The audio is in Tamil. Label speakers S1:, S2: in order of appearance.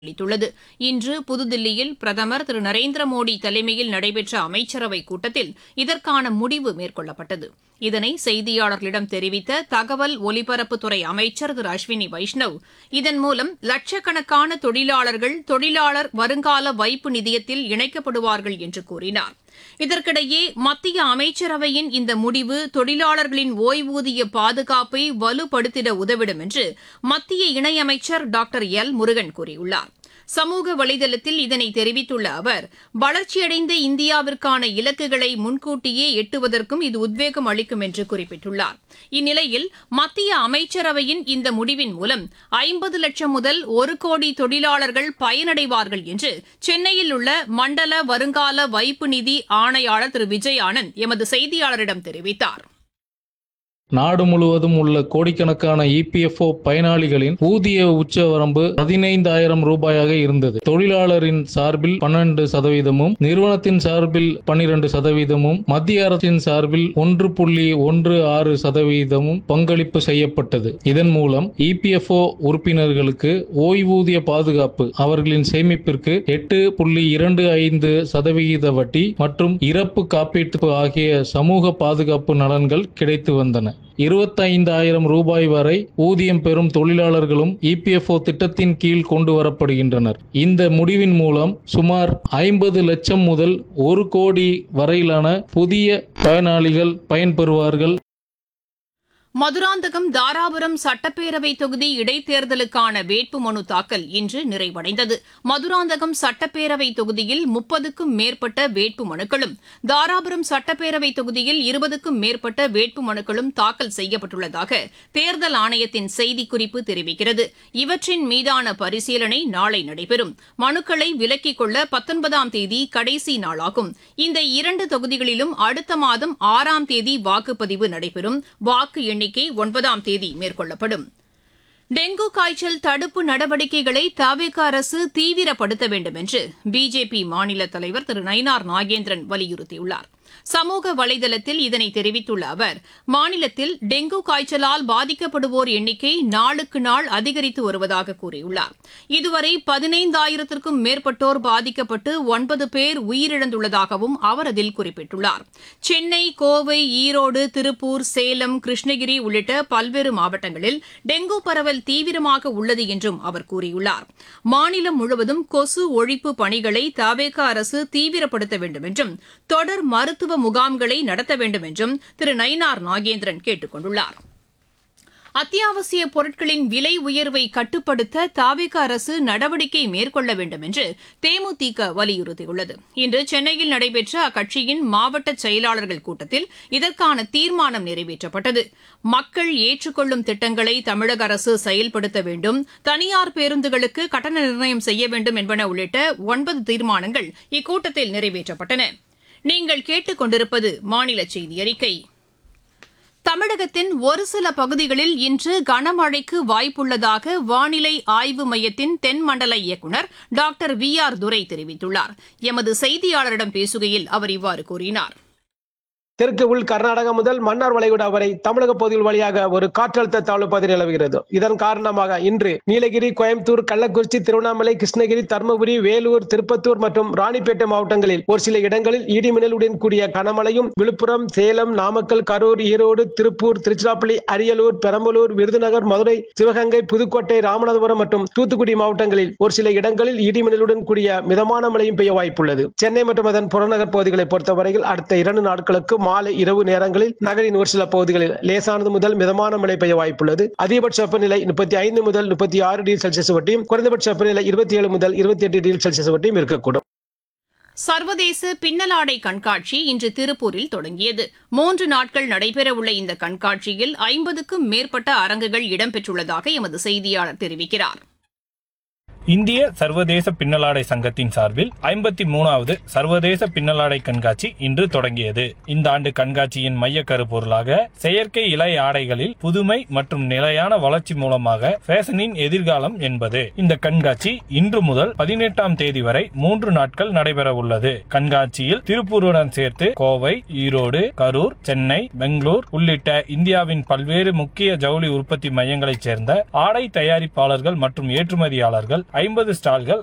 S1: அளித்துள்ளது இன்று புதுதில்லியில் பிரதமர் திரு நரேந்திர மோடி தலைமையில் நடைபெற்ற அமைச்சரவைக் கூட்டத்தில் இதற்கான முடிவு மேற்கொள்ளப்பட்டது இதனை செய்தியாளர்களிடம் தெரிவித்த தகவல் ஒலிபரப்புத்துறை அமைச்சர் திரு அஸ்வினி வைஷ்ணவ் இதன் மூலம் லட்சக்கணக்கான தொழிலாளர்கள் தொழிலாளர் வருங்கால வைப்பு நிதியத்தில் இணைக்கப்படுவார்கள் என்று கூறினார் இதற்கிடையே மத்திய அமைச்சரவையின் இந்த முடிவு தொழிலாளர்களின் ஓய்வூதிய பாதுகாப்பை வலுப்படுத்திட உதவிடும் என்று மத்திய இணையமைச்சர் டாக்டர் எல் முருகன் கூறியுள்ளார் சமூக வலைதளத்தில் இதனை தெரிவித்துள்ள அவர் வளர்ச்சியடைந்த இந்தியாவிற்கான இலக்குகளை முன்கூட்டியே எட்டுவதற்கும் இது உத்வேகம் அளிக்கும் என்று குறிப்பிட்டுள்ளார் இந்நிலையில் மத்திய அமைச்சரவையின் இந்த முடிவின் மூலம் ஐம்பது லட்சம் முதல் ஒரு கோடி தொழிலாளர்கள் பயனடைவார்கள் என்று சென்னையில் உள்ள மண்டல வருங்கால வைப்பு நிதி ஆணையாளர் திரு விஜய் ஆனந்த் எமது செய்தியாளரிடம் தெரிவித்தார்
S2: நாடு முழுவதும் உள்ள கோடிக்கணக்கான இபிஎஃப்ஓ பயனாளிகளின் ஊதிய உச்சவரம்பு பதினைந்தாயிரம் ரூபாயாக இருந்தது தொழிலாளரின் சார்பில் பன்னெண்டு சதவீதமும் நிறுவனத்தின் சார்பில் பன்னிரண்டு சதவீதமும் மத்திய அரசின் சார்பில் ஒன்று புள்ளி ஒன்று ஆறு சதவீதமும் பங்களிப்பு செய்யப்பட்டது இதன் மூலம் இபிஎஃப்ஓ உறுப்பினர்களுக்கு ஓய்வூதிய பாதுகாப்பு அவர்களின் சேமிப்பிற்கு எட்டு புள்ளி இரண்டு ஐந்து சதவிகித வட்டி மற்றும் இறப்பு காப்பீட்டு ஆகிய சமூக பாதுகாப்பு நலன்கள் கிடைத்து வந்தன இருபத்தைந்தாயிரம் ரூபாய் வரை ஊதியம் பெறும் தொழிலாளர்களும் இபிஎஃப்ஓ திட்டத்தின் கீழ் கொண்டு வரப்படுகின்றனர் இந்த முடிவின் மூலம் சுமார் ஐம்பது லட்சம் முதல் ஒரு கோடி வரையிலான புதிய பயனாளிகள் பயன்பெறுவார்கள்
S1: மதுராந்தகம் தாராபுரம் சட்டப்பேரவை தொகுதி இடைத்தேர்தலுக்கான வேட்புமனு தாக்கல் இன்று நிறைவடைந்தது மதுராந்தகம் சட்டப்பேரவை தொகுதியில் முப்பதுக்கும் மேற்பட்ட வேட்புமனுக்களும் தாராபுரம் சட்டப்பேரவை தொகுதியில் இருபதுக்கும் மேற்பட்ட வேட்புமனுக்களும் தாக்கல் செய்யப்பட்டுள்ளதாக தேர்தல் ஆணையத்தின் செய்திக்குறிப்பு தெரிவிக்கிறது இவற்றின் மீதான பரிசீலனை நாளை நடைபெறும் மனுக்களை விலக்கிக் கொள்ள பத்தொன்பதாம் தேதி கடைசி நாளாகும் இந்த இரண்டு தொகுதிகளிலும் அடுத்த மாதம் ஆறாம் தேதி வாக்குப்பதிவு நடைபெறும் வாக்கு எண்ணிக்கை ஒன்பதாம் தேதி மேற்கொள்ளப்படும் டெங்கு காய்ச்சல் தடுப்பு நடவடிக்கைகளை தவிக அரசு தீவிரப்படுத்த வேண்டும் என்று பிஜேபி மாநில தலைவர் திரு நயினார் நாகேந்திரன் வலியுறுத்தியுள்ளார் சமூக வலைதளத்தில் இதனை தெரிவித்துள்ள அவர் மாநிலத்தில் டெங்கு காய்ச்சலால் பாதிக்கப்படுவோர் எண்ணிக்கை நாளுக்கு நாள் அதிகரித்து வருவதாக கூறியுள்ளார் இதுவரை பதினைந்தாயிரத்திற்கும் மேற்பட்டோர் பாதிக்கப்பட்டு ஒன்பது பேர் உயிரிழந்துள்ளதாகவும் அவர் அதில் குறிப்பிட்டுள்ளார் சென்னை கோவை ஈரோடு திருப்பூர் சேலம் கிருஷ்ணகிரி உள்ளிட்ட பல்வேறு மாவட்டங்களில் டெங்கு பரவல் தீவிரமாக உள்ளது என்றும் அவர் கூறியுள்ளார் மாநிலம் முழுவதும் கொசு ஒழிப்பு பணிகளை தவேக அரசு தீவிரப்படுத்த வேண்டும் என்றும் தொடர் மருத்துவ முகாம்களை நடத்த வேண்டும் என்றும் திரு நயினார் நாகேந்திரன் கேட்டுக் கொண்டுள்ளார் அத்தியாவசிய பொருட்களின் விலை உயர்வை கட்டுப்படுத்த தாவிக அரசு நடவடிக்கை மேற்கொள்ள வேண்டும் என்று தேமுதிக வலியுறுத்தியுள்ளது இன்று சென்னையில் நடைபெற்ற அக்கட்சியின் மாவட்ட செயலாளர்கள் கூட்டத்தில் இதற்கான தீர்மானம் நிறைவேற்றப்பட்டது மக்கள் ஏற்றுக்கொள்ளும் திட்டங்களை தமிழக அரசு செயல்படுத்த வேண்டும் தனியார் பேருந்துகளுக்கு கட்டண நிர்ணயம் செய்ய வேண்டும் என்பன உள்ளிட்ட ஒன்பது தீர்மானங்கள் இக்கூட்டத்தில் நிறைவேற்றப்பட்டன நீங்கள் கேட்டுக்கொண்டிருப்பது மாநில செய்தி அறிக்கை தமிழகத்தின் ஒரு சில பகுதிகளில் இன்று கனமழைக்கு வாய்ப்புள்ளதாக வானிலை ஆய்வு மையத்தின் தென்மண்டல இயக்குநர் டாக்டர் வி ஆர் துரை தெரிவித்துள்ளார் எமது செய்தியாளரிடம் பேசுகையில் அவர் இவ்வாறு கூறினார்
S3: தெற்கு உள் கர்நாடகா முதல் மன்னார் வளைகுடா வரை தமிழக பகுதிகள் வழியாக ஒரு காற்றழுத்த தாழ்வு பகுதி நிலவுகிறது இதன் காரணமாக இன்று நீலகிரி கோயம்புத்தூர் கள்ளக்குறிச்சி திருவண்ணாமலை கிருஷ்ணகிரி தருமபுரி வேலூர் திருப்பத்தூர் மற்றும் ராணிப்பேட்டை மாவட்டங்களில் ஒரு சில இடங்களில் இடிமின்னலுடன் கூடிய கனமழையும் விழுப்புரம் சேலம் நாமக்கல் கரூர் ஈரோடு திருப்பூர் திருச்சிராப்பள்ளி அரியலூர் பெரம்பலூர் விருதுநகர் மதுரை சிவகங்கை புதுக்கோட்டை ராமநாதபுரம் மற்றும் தூத்துக்குடி மாவட்டங்களில் ஒரு சில இடங்களில் இடிமின்னலுடன் கூடிய மிதமான மழையும் பெய்ய வாய்ப்புள்ளது சென்னை மற்றும் அதன் புறநகர் பகுதிகளை பொறுத்தவரையில் அடுத்த இரண்டு நாட்களுக்கு மாலை இரவு நேரங்களில் நகரின் ஒரு சில பகுதிகளில் லேசானது முதல் மிதமான மழை பெய்ய வாய்ப்புள்ளது அதிகபட்ச வெப்பநிலை முப்பத்தி ஐந்து முதல் முப்பத்தி ஆறு டிகிரி செல்சியஸ் வட்டியும் குறைந்தபட்ச வெப்பநிலை இருபத்தி ஏழு முதல் இருபத்தி எட்டு டிகிரி செல்சியஸ் வட்டியும் இருக்கக்கூடும்
S1: சர்வதேச பின்னலாடை கண்காட்சி இன்று திருப்பூரில் தொடங்கியது மூன்று நாட்கள் நடைபெறவுள்ள இந்த கண்காட்சியில் ஐம்பதுக்கும் மேற்பட்ட அரங்குகள் இடம்பெற்றுள்ளதாக எமது செய்தியாளர் தெரிவிக்கிறார்
S4: இந்திய சர்வதேச பின்னலாடை சங்கத்தின் சார்பில் ஐம்பத்தி மூணாவது சர்வதேச பின்னலாடை கண்காட்சி இன்று தொடங்கியது இந்த ஆண்டு கண்காட்சியின் மைய கருப்பொருளாக செயற்கை இலை ஆடைகளில் புதுமை மற்றும் நிலையான வளர்ச்சி மூலமாக ஃபேஷனின் எதிர்காலம் என்பது இந்த கண்காட்சி இன்று முதல் பதினெட்டாம் தேதி வரை மூன்று நாட்கள் நடைபெற உள்ளது கண்காட்சியில் திருப்பூருடன் சேர்த்து கோவை ஈரோடு கரூர் சென்னை பெங்களூர் உள்ளிட்ட இந்தியாவின் பல்வேறு முக்கிய ஜவுளி உற்பத்தி மையங்களைச் சேர்ந்த ஆடை தயாரிப்பாளர்கள் மற்றும் ஏற்றுமதியாளர்கள் ஐம்பது ஸ்டால்கள்